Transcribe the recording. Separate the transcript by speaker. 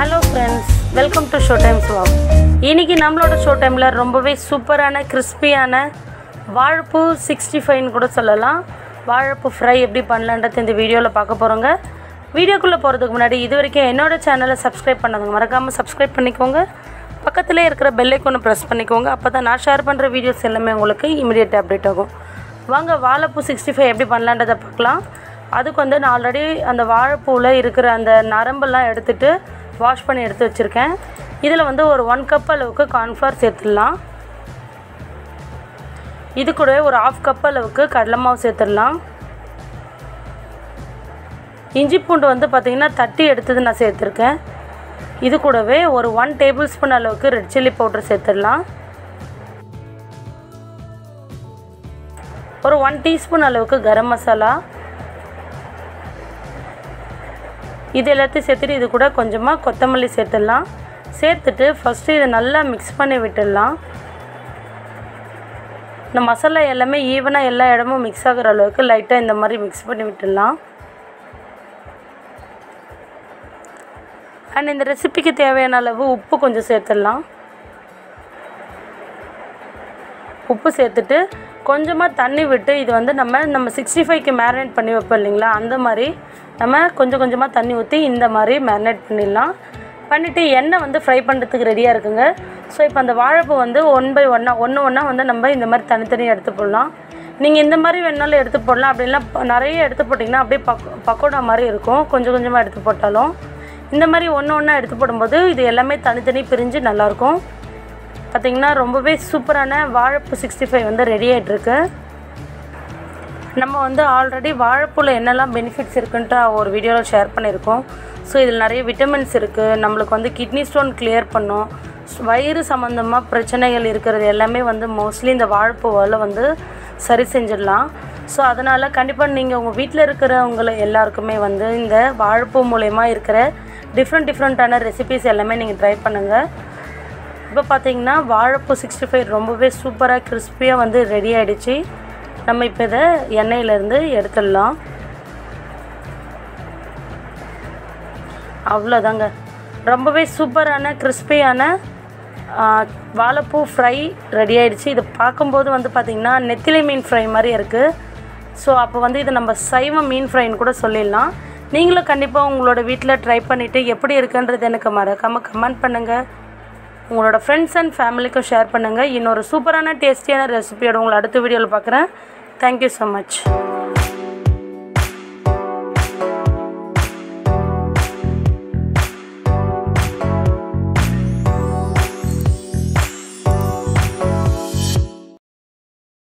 Speaker 1: hello friends welcome to show times walk இன்னைக்கு நம்மளோட show டைமில் ரொம்பவே சூப்பரான கிறிஸ்பியான வாழைப்பூ சிக்ஸ்டி ஃபைவ்னு கூட சொல்லலாம் வாழைப்பூ ஃப்ரை எப்படி பண்ணலான்றது இந்த வீடியோவில் பார்க்க போகிறோங்க வீடியோக்குள்ளே போகிறதுக்கு முன்னாடி இது வரைக்கும் என்னோட சேனலை சப்ஸ்கிரைப் பண்ணாதுங்க மறக்காமல் சப்ஸ்கிரைப் பண்ணிக்கோங்க பக்கத்திலே இருக்கிற பெல் ஐக்கானை ப்ரெஸ் பண்ணிக்கோங்க அப்போ தான் நான் ஷேர் பண்ணுற வீடியோஸ் எல்லாமே உங்களுக்கு இமீடியட் அப்டேட் ஆகும் வாங்க வாழைப்பூ சிக்ஸ்டி ஃபைவ் எப்படி பண்ணலான்றதை பார்க்கலாம் அதுக்கு வந்து நான் ஆல்ரெடி அந்த வாழைப்பூவில் இருக்கிற அந்த நரம்பெல்லாம் எடுத்துட்டு வாஷ் பண்ணி எடுத்து வச்சுருக்கேன் இதில் வந்து ஒரு ஒன் கப் அளவுக்கு கார்ன்ஃப்ளவர் சேர்த்துடலாம் இது கூடவே ஒரு ஆஃப் கப் அளவுக்கு கடலை மாவு சேர்த்துடலாம் இஞ்சி பூண்டு வந்து பார்த்திங்கன்னா தட்டி எடுத்தது நான் சேர்த்துருக்கேன் இது கூடவே ஒரு ஒன் டேபிள் ஸ்பூன் அளவுக்கு ரெட் சில்லி பவுடர் சேர்த்துடலாம் ஒரு ஒன் டீஸ்பூன் அளவுக்கு கரம் மசாலா இது எல்லாத்தையும் சேர்த்துட்டு இது கூட கொஞ்சமாக கொத்தமல்லி சேர்த்துடலாம் சேர்த்துட்டு ஃபஸ்ட்டு இதை நல்லா மிக்ஸ் பண்ணி விட்டுடலாம் இந்த மசாலா எல்லாமே ஈவனாக எல்லா இடமும் மிக்ஸ் ஆகிற அளவுக்கு லைட்டாக இந்த மாதிரி மிக்ஸ் பண்ணி விட்டுடலாம் அண்ட் இந்த ரெசிபிக்கு தேவையான அளவு உப்பு கொஞ்சம் சேர்த்துடலாம் உப்பு சேர்த்துட்டு கொஞ்சமாக தண்ணி விட்டு இது வந்து நம்ம நம்ம சிக்ஸ்டி ஃபைவ்க்கு மேரினேட் பண்ணி வைப்போம் இல்லைங்களா அந்த மாதிரி நம்ம கொஞ்சம் கொஞ்சமாக தண்ணி ஊற்றி இந்த மாதிரி மேரினேட் பண்ணிடலாம் பண்ணிவிட்டு எண்ணெய் வந்து ஃப்ரை பண்ணுறதுக்கு ரெடியாக இருக்குங்க ஸோ இப்போ அந்த வாழைப்பூ வந்து ஒன் பை ஒன்னாக ஒன்று ஒன்றா வந்து நம்ம இந்த மாதிரி தனித்தனியாக எடுத்து போடலாம் நீங்கள் இந்த மாதிரி வேணாலும் எடுத்து போடலாம் அப்படின்னா நிறைய எடுத்து போட்டிங்கன்னா அப்படியே பக் பக்கோடா மாதிரி இருக்கும் கொஞ்சம் கொஞ்சமாக எடுத்து போட்டாலும் இந்த மாதிரி ஒன்று ஒன்றா எடுத்து போடும்போது இது எல்லாமே தனித்தனி பிரிஞ்சு நல்லாயிருக்கும் பார்த்திங்கன்னா ரொம்பவே சூப்பரான வாழைப்பூ சிக்ஸ்டி ஃபைவ் வந்து ரெடி ஆகிட்டுருக்கு நம்ம வந்து ஆல்ரெடி வாழைப்பூவில் என்னெல்லாம் பெனிஃபிட்ஸ் இருக்குன்ட்டு ஒரு வீடியோவில் ஷேர் பண்ணியிருக்கோம் ஸோ இதில் நிறைய விட்டமின்ஸ் இருக்குது நம்மளுக்கு வந்து கிட்னி ஸ்டோன் கிளியர் பண்ணும் வயிறு சம்மந்தமாக பிரச்சனைகள் இருக்கிறது எல்லாமே வந்து மோஸ்ட்லி இந்த வாழைப்பூவால் வந்து சரி செஞ்சிடலாம் ஸோ அதனால் கண்டிப்பாக நீங்கள் உங்கள் வீட்டில் இருக்கிறவங்களை எல்லாருக்குமே வந்து இந்த வாழைப்பூ மூலயமா இருக்கிற டிஃப்ரெண்ட் டிஃப்ரெண்ட்டான ரெசிபிஸ் எல்லாமே நீங்கள் ட்ரை பண்ணுங்கள் இப்போ பார்த்தீங்கன்னா வாழைப்பூ சிக்ஸ்டி ஃபைவ் ரொம்பவே சூப்பராக கிறிஸ்பியாக வந்து ரெடி ஆகிடுச்சு நம்ம இப்போ இதை எண்ணெயிலேருந்து எடுத்துடலாம் அவ்வளோதாங்க ரொம்பவே சூப்பரான கிறிஸ்பியான வாழைப்பூ ஃப்ரை ரெடி ஆகிடுச்சு இது பார்க்கும்போது வந்து பார்த்திங்கன்னா நெத்திலி மீன் ஃப்ரை மாதிரி இருக்குது ஸோ அப்போ வந்து இதை நம்ம சைவ மீன் ஃப்ரைன்னு கூட சொல்லிடலாம் நீங்களும் கண்டிப்பாக உங்களோட வீட்டில் ட்ரை பண்ணிவிட்டு எப்படி இருக்குன்றது எனக்கு மறக்காமல் கமெண்ட் பண்ணுங்கள் உங்களோட ஃப்ரெண்ட்ஸ் அண்ட் ஃபேமிலிக்கும் ஷேர் பண்ணுங்கள் இன்னொரு சூப்பரான டேஸ்டியான ரெசிபியோட உங்களை அடுத்த வீடியோவில் பார்க்குறேன் தேங்க்யூ ஸோ மச்